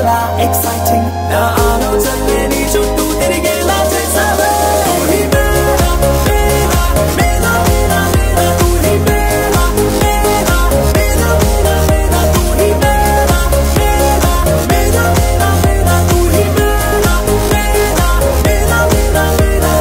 చాలా ఎక్సైటింగ్ నా ఆలోచనలే నీ చుట్టూ తిరిగేలా చేసావే తూ హీ మేరా మేరా మేరా మేరా మేరా తూ హీ మేరా మేరా మేరా మేరా మేరా తూ హీ మేరా మేరా మేరా మేరా మేరా తూ హీ మేరా మేరా మేరా మేరా మేరా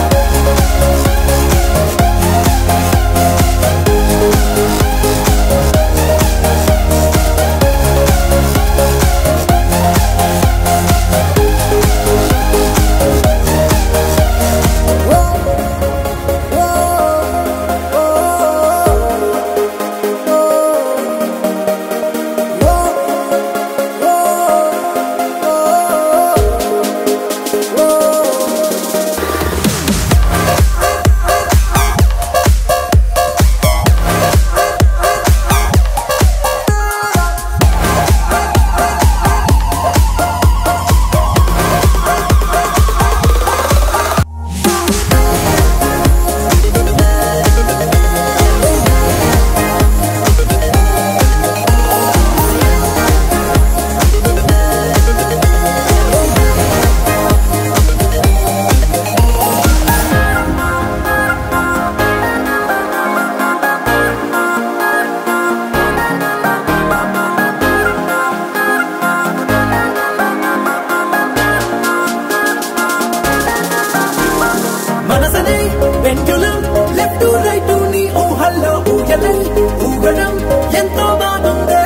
మనసనే పెండ్యులం లెఫ్ట్ రైట్ నీ ఊహల్లో ఊయలై ఊగడం ఎంతో బాగుందే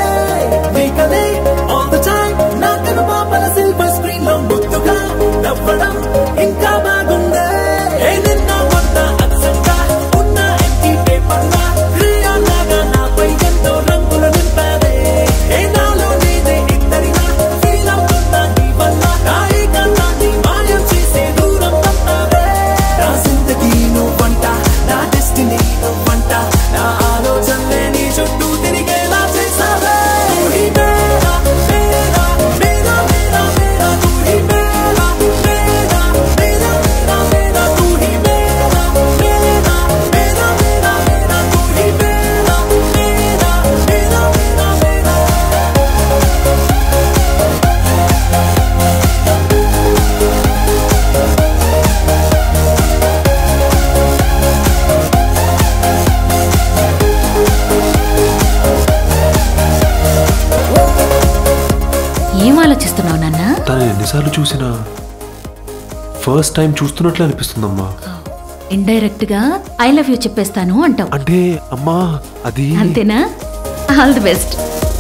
నీకలే ఆల్ ద టైం నా కను పాపల సిల్వర్ స్క్రీన్ లో ముద్దుగా నవ్వడం ఇంకా బాగుందే ఏ నిన్న మొన్న అచ్చంగా ఉన్న ఎంటీ పేపర్ లా క్రియాలాగా నాపై ఎంతో రంగులు నింపావే ఏ నాలో నేనే ఇద్దరిలా ఫీల్ అవుతున్నా నీ వల్ల నా ఏకాంతాన్ని మాయం చేసే దూరం తప్పావే నా జిందగీ నువ్వంట నా డెస్టినీ నువ్వంట నా ఆలోచనలే నీ చుట్టూ తిరిగేలా చేసావే తూ హీ మేరా మేరా మేరా మేరా మేరా తూ హీ మేరా మేరా మేరా మేరా మేరా తూ హీ మేరా మేరా మేరా మేరా మేరా తూ హీ మేరా మేరా మేరా మేరా మేరా ఏం ఆలోచిస్తున్నావు నాన్న తను ఎన్నిసార్లు చూసినా ఫస్ట్ టైం చూస్తున్నట్లు అనిపిస్తుందమ్మా ఇండైరెక్ట్ గా ఐ లవ్ యూ చెప్పేస్తాను అంటావు అంటే అమ్మా అది అంతేనా all the best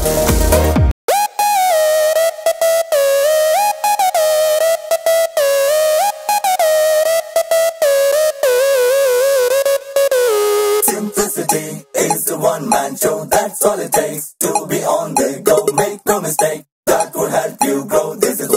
Simplicity is the one man show. That's all it takes to be on the go. Make no mistake, that will help you grow. This is